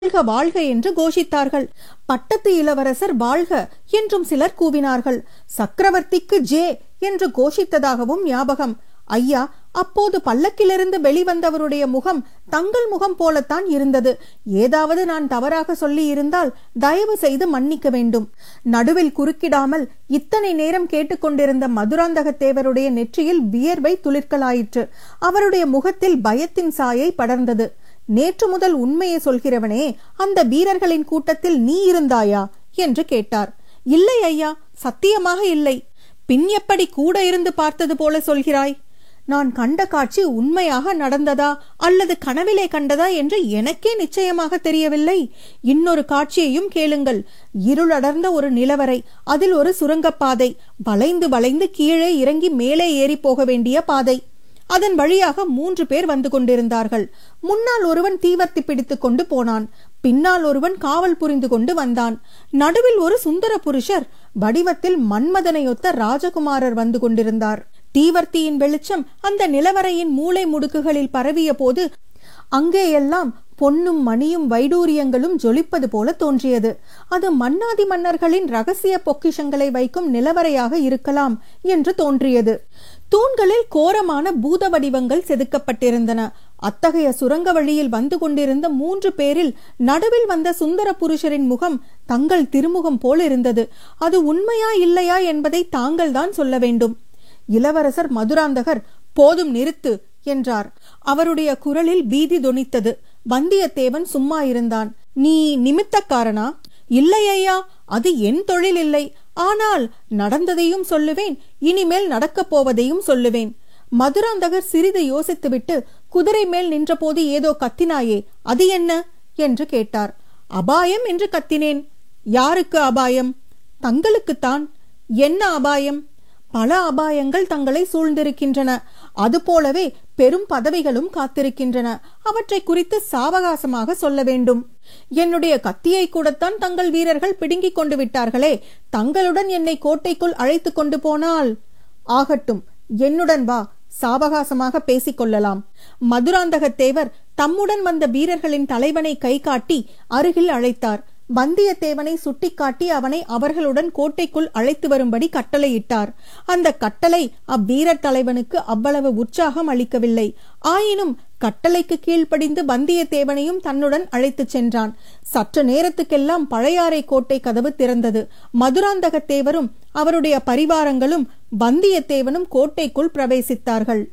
வாழ்க வாழ்க என்று கோஷித்தார்கள் பட்டத்து இளவரசர் வாழ்க என்றும் சிலர் கூவினார்கள் சக்கரவர்த்திக்கு ஜே என்று கோஷித்ததாகவும் ஞாபகம் ஐயா அப்போது பல்லக்கிலிருந்து வெளிவந்தவருடைய முகம் தங்கள் முகம் போலத்தான் இருந்தது ஏதாவது நான் தவறாக சொல்லி இருந்தால் தயவு செய்து மன்னிக்க வேண்டும் நடுவில் குறுக்கிடாமல் இத்தனை நேரம் கேட்டுக்கொண்டிருந்த மதுராந்தகத்தேவருடைய நெற்றியில் வியர்வை துளிர்களாயிற்று அவருடைய முகத்தில் பயத்தின் சாயை படர்ந்தது நேற்று முதல் உண்மையை சொல்கிறவனே அந்த வீரர்களின் கூட்டத்தில் நீ இருந்தாயா என்று கேட்டார் இல்லை ஐயா சத்தியமாக இல்லை பின் எப்படி கூட இருந்து பார்த்தது போல சொல்கிறாய் நான் கண்ட காட்சி உண்மையாக நடந்ததா அல்லது கனவிலே கண்டதா என்று எனக்கே நிச்சயமாக தெரியவில்லை இன்னொரு காட்சியையும் கேளுங்கள் இருளடர்ந்த ஒரு நிலவரை அதில் ஒரு சுரங்கப்பாதை வளைந்து வளைந்து கீழே இறங்கி மேலே ஏறி போக வேண்டிய பாதை அதன் வழியாக மூன்று பேர் வந்து கொண்டிருந்தார்கள் முன்னால் ஒருவன் தீவர்த்தி பிடித்துக் கொண்டு போனான் பின்னால் ஒருவன் காவல் புரிந்து கொண்டு வந்தான் நடுவில் ஒரு சுந்தர புருஷர் வடிவத்தில் மன்மதனையொத்த ராஜகுமாரர் வந்து கொண்டிருந்தார் தீவர்த்தியின் வெளிச்சம் அந்த நிலவரையின் மூளை முடுக்குகளில் பரவிய போது அங்கேயெல்லாம் பொன்னும் மணியும் வைடூரியங்களும் ஜொலிப்பது போல தோன்றியது அது மன்னாதி மன்னர்களின் ரகசிய பொக்கிஷங்களை வைக்கும் நிலவரையாக இருக்கலாம் என்று தோன்றியது தூண்களில் கோரமான பூத வடிவங்கள் செதுக்கப்பட்டிருந்தன அத்தகைய சுரங்க வழியில் வந்து கொண்டிருந்த மூன்று பேரில் நடுவில் வந்த சுந்தர புருஷரின் முகம் தங்கள் திருமுகம் போல் இருந்தது அது உண்மையா இல்லையா என்பதை தாங்கள் தான் சொல்ல வேண்டும் இளவரசர் மதுராந்தகர் போதும் நிறுத்து என்றார் அவருடைய குரலில் பீதி தொனித்தது வந்தியத்தேவன் சும்மா இருந்தான் நீ நிமித்தக்காரனா இல்லை ஐயா அது என் தொழில் இல்லை ஆனால் நடந்ததையும் சொல்லுவேன் இனிமேல் நடக்கப் போவதையும் சொல்லுவேன் மதுராந்தகர் சிறிது யோசித்துவிட்டு குதிரை மேல் நின்றபோது ஏதோ கத்தினாயே அது என்ன என்று கேட்டார் அபாயம் என்று கத்தினேன் யாருக்கு அபாயம் தங்களுக்குத்தான் என்ன அபாயம் பல அபாயங்கள் தங்களை சூழ்ந்திருக்கின்றன அதுபோலவே பெரும் பதவிகளும் காத்திருக்கின்றன அவற்றை குறித்து சாவகாசமாக சொல்ல வேண்டும் என்னுடைய கத்தியை கூடத்தான் தங்கள் வீரர்கள் பிடுங்கிக் கொண்டு விட்டார்களே தங்களுடன் என்னை கோட்டைக்குள் அழைத்து கொண்டு போனால் ஆகட்டும் என்னுடன் வா சாவகாசமாக பேசிக் கொள்ளலாம் மதுராந்தகத்தேவர் தம்முடன் வந்த வீரர்களின் தலைவனை கை காட்டி அருகில் அழைத்தார் வந்தியத்தேவனை சுட்டிக்காட்டி அவனை அவர்களுடன் கோட்டைக்குள் அழைத்து வரும்படி கட்டளையிட்டார் அந்த கட்டளை அவ்வீரர் தலைவனுக்கு அவ்வளவு உற்சாகம் அளிக்கவில்லை ஆயினும் கட்டளைக்கு கீழ்ப்படிந்து வந்தியத்தேவனையும் தன்னுடன் அழைத்துச் சென்றான் சற்று நேரத்துக்கெல்லாம் பழையாறை கோட்டை கதவு திறந்தது மதுராந்தகத்தேவரும் அவருடைய பரிவாரங்களும் வந்தியத்தேவனும் கோட்டைக்குள் பிரவேசித்தார்கள்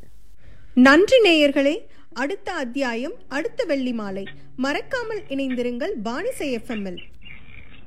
நன்றி நேயர்களே அடுத்த அத்தியாயம் அடுத்த வெள்ளி மாலை மறக்காமல் இணைந்திருங்கள் வாணிசை எஃப்எம்எல்